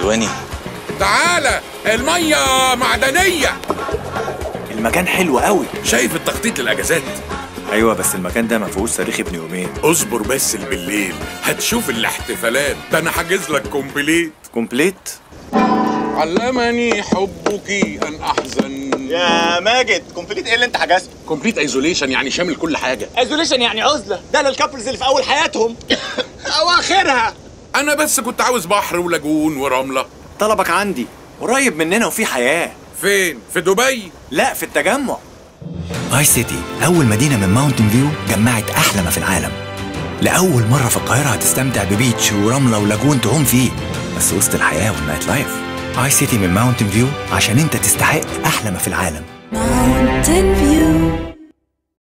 حلواني تعالى المية معدنية المكان حلو قوي شايف التخطيط للأجازات ايوه بس المكان ده ما فيهوش صريخ ابن يومين اصبر بس بالليل هتشوف الاحتفالات ده انا حاجز لك كومبليت كومبليت علمني حبك ان احزن يا ماجد كومبليت ايه اللي انت حجزته؟ كومبليت ايزوليشن يعني شامل كل حاجه ايزوليشن يعني عزله ده للكابلز اللي في اول حياتهم او اخرها انا بس كنت عاوز بحر ولاجون ورمله طلبك عندي قريب مننا وفي حياه فين في دبي لا في التجمع اي سيتي أول مدينة من ماونتن فيو جمعت أحلى ما في العالم لأول مرة في القاهرة هتستمتع ببيتش ورملة ولاجون تعوم فيه بس وسط الحياة والنايت لايف اي سيتي من ماونتن فيو عشان انت تستحق أحلى ما في العالم Mountain View